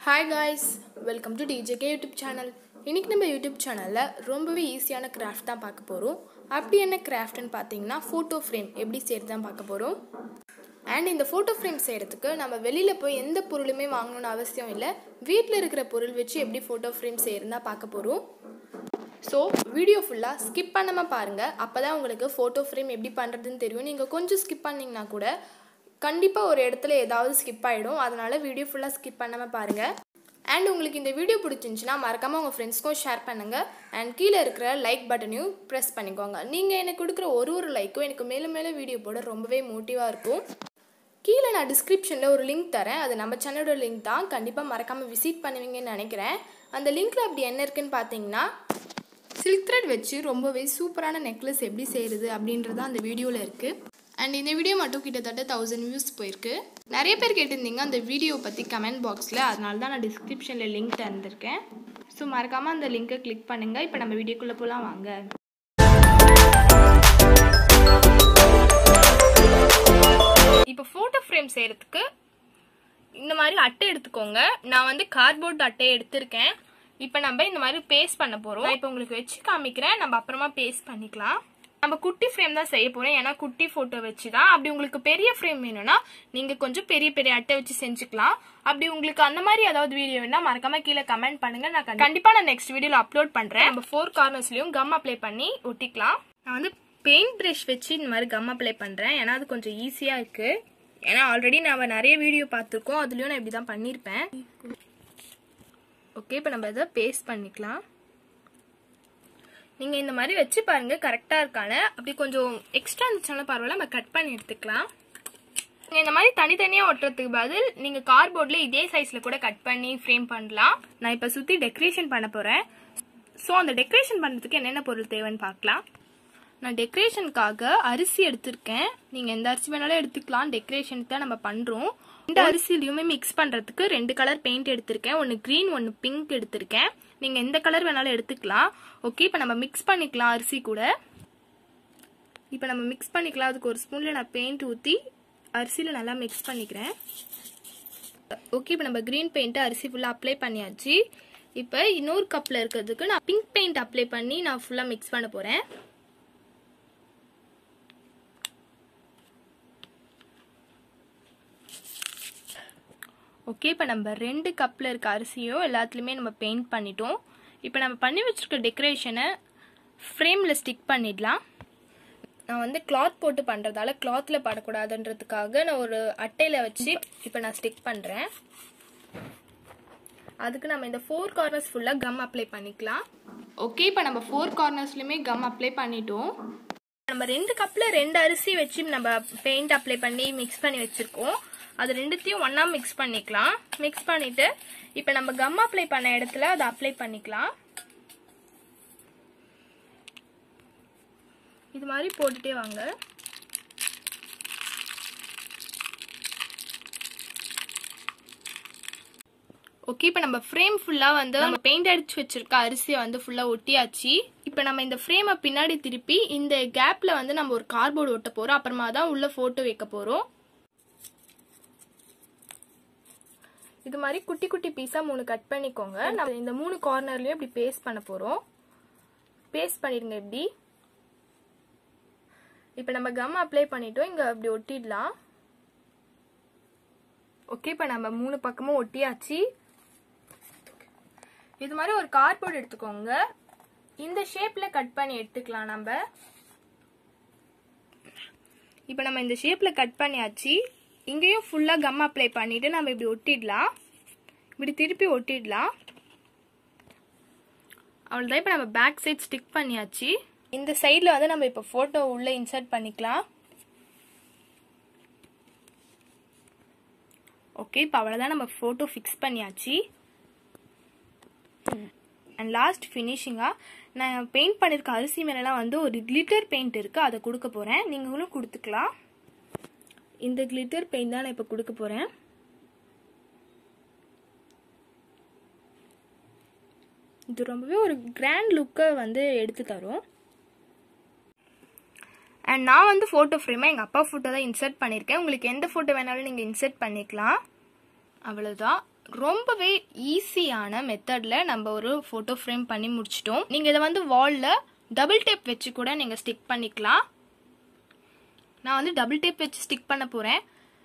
hi guys welcome to DJK YouTube channel இன்றைக்கி நம்ம YouTube சேனலில் ரொம்பவே ஈஸியான கிராஃப்ட் தான் பார்க்க போகிறோம் அப்படி என்ன கிராஃப்ட்னு பார்த்தீங்கன்னா ஃபோட்டோ ஃப்ரேம் எப்படி செய்கிறது தான் பார்க்க போகிறோம் அண்ட் இந்த ஃபோட்டோ ஃப்ரேம் செய்கிறதுக்கு நம்ம வெளியில் போய் எந்த பொருளுமே வாங்கணும்னு அவசியம் இல்லை வீட்டில் இருக்கிற பொருள் வச்சு எப்படி ஃபோட்டோ ஃப்ரேம் செய்கிறது தான் பார்க்க போகிறோம் ஸோ வீடியோ ஃபுல்லாக ஸ்கிப் பண்ணாமல் பாருங்கள் அப்போ தான் உங்களுக்கு ஃபோட்டோ ஃப்ரேம் எப்படி பண்ணுறதுன்னு தெரியும் நீங்கள் கொஞ்சம் ஸ்கிப் பண்ணிங்கன்னா கூட கண்டிப்பாக ஒரு இடத்துல ஏதாவது ஸ்கிப் ஆகிடும் அதனால் வீடியோ ஃபுல்லாக ஸ்கிப் பண்ணாமல் பாருங்கள் அண்ட் உங்களுக்கு இந்த வீடியோ பிடிச்சிருந்துச்சுன்னா மறக்காமல் உங்கள் ஃப்ரெண்ட்ஸ்க்கும் ஷேர் பண்ணுங்கள் அண்ட் கீழே இருக்கிற லைக் பட்டனையும் ப்ரெஸ் பண்ணிக்கோங்க நீங்கள் எனக்கு கொடுக்குற ஒரு ஒரு லைக்கும் எனக்கு மேலும் மேலும் வீடியோ போட ரொம்பவே மோட்டிவாக இருக்கும் கீழே நான் டிஸ்கிரிப்ஷனில் ஒரு லிங்க் தரேன் அது நம்ம சேனலோட லிங்க் தான் கண்டிப்பாக மறக்காமல் விசிட் பண்ணுவீங்கன்னு நினைக்கிறேன் அந்த லிங்க்கில் அப்படி என்ன இருக்குன்னு பார்த்தீங்கன்னா சில்க் த்ரெட் வச்சு ரொம்பவே சூப்பரான நெக்லஸ் எப்படி செய்கிறது அப்படின்றது அந்த வீடியோவில் இருக்குது அண்ட் இந்த வீடியோ மட்டும் கிட்டத்தட்ட தௌசண்ட் வியூஸ் போயிருக்கு நிறைய பேர் கேட்டிருந்தீங்க அந்த வீடியோ பற்றி கமெண்ட் பாக்ஸில் அதனால தான் நான் டிஸ்கிரிப்ஷனில் லிங்க் தந்திருக்கேன் ஸோ மறக்காமல் அந்த லிங்க்கை கிளிக் பண்ணுங்கள் இப்போ நம்ம வீடியோக்குள்ளே போகலாம் வாங்க இப்போ ஃபோட்டோ ஃப்ரேம் செய்கிறதுக்கு இந்த மாதிரி அட்டை எடுத்துக்கோங்க நான் வந்து கார்ட்போர்ட் அட்டை எடுத்திருக்கேன் இப்போ நம்ம இந்த மாதிரி பேஸ்ட் பண்ண போகிறோம் நான் இப்போ உங்களுக்கு வச்சு காமிக்கிறேன் நம்ம அப்புறமா பேஸ்ட் பண்ணிக்கலாம் நம்ம குட்டி ஃப்ரேம் தான் செய்ய போகிறோம் ஏன்னா குட்டி ஃபோட்டோ வச்சு தான் அப்படி உங்களுக்கு பெரிய ஃப்ரேம் வேணும்னா நீங்கள் கொஞ்சம் பெரிய பெரிய அட்டை வச்சு செஞ்சுக்கலாம் அப்படி உங்களுக்கு அந்த மாதிரி ஏதாவது வீடியோ வேணா மறக்காம கீழே கமெண்ட் பண்ணுங்க நான் கண்டிப்பாக நான் நெக்ஸ்ட் வீடியோவில் அப்லோட் பண்ணுறேன் நம்ம ஃபோர் கார்னர்ஸ்லையும் கம் அப்ளை பண்ணி ஒட்டிக்கலாம் நான் வந்து பெயிண்ட் ப்ரஷ் வச்சு இந்த மாதிரி கம் அப்ளை பண்ணுறேன் ஏன்னா அது கொஞ்சம் ஈஸியாக இருக்குது ஏன்னா ஆல்ரெடி நம்ம நிறைய வீடியோ பார்த்துருக்கோம் அதுலேயும் நான் இப்படி தான் பண்ணியிருப்பேன் ஓகே இப்போ நம்ம இதை பேஸ்ட் பண்ணிக்கலாம் நீங்கள் இந்த மாதிரி வச்சு பாருங்கள் கரெக்டாக இருக்கான்னு அப்படி கொஞ்சம் எக்ஸ்ட்ரா இருந்துச்சுனாலும் பரவாயில்ல நம்ம கட் பண்ணி எடுத்துக்கலாம் நீங்கள் இந்த மாதிரி தனித்தனியாக ஒட்டுறதுக்கு பதில் நீங்கள் கார்போர்டில் இதே சைஸில் கூட கட் பண்ணி ஃப்ரேம் பண்ணலாம் நான் இப்போ சுற்றி டெக்கரேஷன் பண்ண போகிறேன் ஸோ அந்த டெக்கரேஷன் பண்ணுறதுக்கு என்னென்ன பொருள் தேவைன்னு பார்க்கலாம் நான் டெக்கரேஷனுக்காக அரிசி எடுத்திருக்கேன் நீங்கள் எந்த அரிசி வேணாலும் எடுத்துக்கலாம் டெக்கரேஷனுக்கு தான் நம்ம பண்ணுறோம் இந்த அரிசிலையுமே மிக்ஸ் பண்ணுறதுக்கு ரெண்டு கலர் பெயிண்ட் எடுத்திருக்கேன் ஒன்று க்ரீன் ஒன்று பிங்க் எடுத்திருக்கேன் நீங்கள் எந்த கலர் வேணாலும் எடுத்துக்கலாம் ஓகே இப்போ நம்ம மிக்ஸ் பண்ணிக்கலாம் அரிசி கூட இப்போ நம்ம மிக்ஸ் பண்ணிக்கலாம் அதுக்கு ஒரு ஸ்பூனில் நான் பெயிண்ட் ஊற்றி அரிசியில் நல்லா மிக்ஸ் பண்ணிக்கிறேன் ஓகே இப்போ நம்ம க்ரீன் பெயிண்ட்டு அரிசி ஃபுல்லாக அப்ளை பண்ணியாச்சு இப்போ இன்னொரு கப்பில் இருக்கிறதுக்கு நான் பிங்க் பெயிண்ட் அப்ளை பண்ணி நான் ஃபுல்லாக மிக்ஸ் பண்ண போகிறேன் ஓகே இப்போ நம்ம ரெண்டு கப்பில் இருக்க அரிசியும் எல்லாத்துலேயுமே நம்ம பெயிண்ட் பண்ணிட்டோம் இப்போ நம்ம பண்ணி வச்சுருக்க டெக்கரேஷனை ஃப்ரேமில் ஸ்டிக் பண்ணிடலாம் நான் வந்து கிளாத் போட்டு பண்ணுறதால கிளாத்தில் படக்கூடாதுன்றதுக்காக நான் ஒரு அட்டையில் வச்சு இப்போ நான் ஸ்டிக் பண்ணுறேன் அதுக்கு நம்ம இந்த ஃபோர் கார்னர்ஸ் ஃபுல்லாக கம் அப்ளை பண்ணிக்கலாம் ஓகே இப்போ நம்ம ஃபோர் கார்னர்ஸ்லையுமே கம் அப்ளை பண்ணிட்டோம் நம்ம ரெண்டு கப்பில் ரெண்டு அரிசி வச்சு நம்ம பெயிண்ட் அப்ளை பண்ணி மிக்ஸ் பண்ணி வச்சுருக்கோம் அது ரெண்டுத்தையும் ஒன்றா மிக்ஸ் பண்ணிக்கலாம் மிக்ஸ் பண்ணிவிட்டு இப்போ நம்ம கம் அப்ளை பண்ண இடத்துல அதை அப்ளை பண்ணிக்கலாம் இது மாதிரி போட்டுட்டே வாங்க ஓகே இப்போ நம்ம ஃப்ரேம் ஃபுல்லாக வந்து நம்ம பெயிண்ட் அடிச்சு வச்சிருக்க அரிசியை வந்து ஃபுல்லாக ஒட்டியாச்சு இப்போ நம்ம இந்த ஃப்ரேமை பின்னாடி திருப்பி இந்த கேப்பில் வந்து நம்ம ஒரு கார்போர்டு ஒட்ட போகிறோம் அப்புறமா தான் உள்ள ஃபோட்டோ வைக்க போகிறோம் இது மாதிரி குட்டி குட்டி பீஸாக மூணு கட் பண்ணிக்கோங்க நம்ம இந்த மூணு கார்னர்லேயும் இப்படி பேஸ்ட் பண்ண போகிறோம் பேஸ்ட் பண்ணிடுங்க இப்படி இப்போ நம்ம கம் அப்ளை பண்ணிட்டோம் இங்கே அப்படி ஒட்டிடலாம் ஓகே இப்போ நம்ம மூணு பக்கமும் ஒட்டியாச்சு இது மாதிரி ஒரு கார்ட்போர்ட் எடுத்துக்கோங்க இந்த ஷேப்பில் கட் பண்ணி எடுத்துக்கலாம் நம்ம இப்போ நம்ம இந்த ஷேப்பில் கட் பண்ணியாச்சு இங்கேயும் ஃபுல்லாக கம் அப்ளை பண்ணிவிட்டு நம்ம இப்படி ஒட்டிடலாம் இப்படி திருப்பி ஒட்டிடலாம் அவ்வளோதான் இப்போ நம்ம பேக் சைட் ஸ்டிக் பண்ணியாச்சு இந்த சைடில் வந்து நம்ம இப்போ ஃபோட்டோ உள்ளே இன்சர்ட் பண்ணிக்கலாம் ஓகே இப்போ அவ்வளோதான் நம்ம ஃபோட்டோ ஃபிக்ஸ் பண்ணியாச்சு அண்ட் லாஸ்ட் ஃபினிஷிங்காக நான் பெயிண்ட் பண்ணியிருக்க அரிசி மேலெலாம் வந்து ஒரு கிளிட்டர் பெயிண்ட் இருக்குது அதை கொடுக்க போகிறேன் நீங்களும் கொடுத்துக்கலாம் இந்த கிளிட்டர் பெயிண்ட் தான் நான் இப்போ கொடுக்க போகிறேன் இது ரொம்பவே ஒரு கிராண்ட் லுக்கை வந்து எடுத்து தரும் அண்ட் நான் வந்து ஃபோட்டோ ஃப்ரேமாக எங்கள் அப்பா ஃபோட்டோ தான் இன்சர்ட் பண்ணியிருக்கேன் உங்களுக்கு எந்த ஃபோட்டோ வேணாலும் நீங்கள் இன்சர்ட் பண்ணிக்கலாம் அவ்வளோதான் ரொம்பவே ஈஸியான மெத்தடில் நம்ம ஒரு ஃபோட்டோ ஃப்ரேம் பண்ணி முடிச்சிட்டோம் நீங்கள் இதை வந்து வாலில் டபுள் டேப் வச்சு கூட நீங்கள் ஸ்டிக் பண்ணிக்கலாம் நான் வந்து டபுள் டேப் வச்சு ஸ்டிக் பண்ண போகிறேன்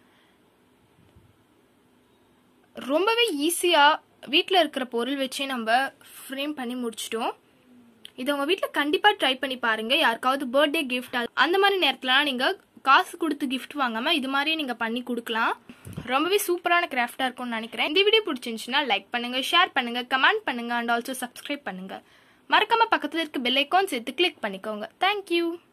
ரொம்பவே ஈஸியாக வீட்டில் இருக்கிற பொருள் வச்சே நம்ம ஃப்ரேம் பண்ணி முடிச்சிட்டோம் இதை உங்கள் வீட்டில் கண்டிப்பாக ட்ரை பண்ணி பாருங்கள் யாருக்காவது பர்த்டே கிஃப்ட் அந்த மாதிரி நேரத்துலலாம் நீங்கள் காசு கொடுத்து கிஃப்ட் வாங்காமல் இது மாதிரியே நீங்கள் பண்ணி கொடுக்கலாம் ரொம்பவே சூப்பரான கிராஃப்டாக இருக்கும்னு நினைக்கிறேன் இந்த வீடியோ பிடிச்சிருந்துச்சுன்னா லைக் பண்ணுங்கள் ஷேர் பண்ணுங்கள் கமெண்ட் பண்ணுங்கள் அண்ட் ஆல்சோ சப்ஸ்கிரைப் பண்ணுங்கள் மறக்காமல் பக்கத்தில் இருக்க பெல் ஐக்கான் சேர்த்து கிளிக் பண்ணிக்கோங்க தேங்க்யூ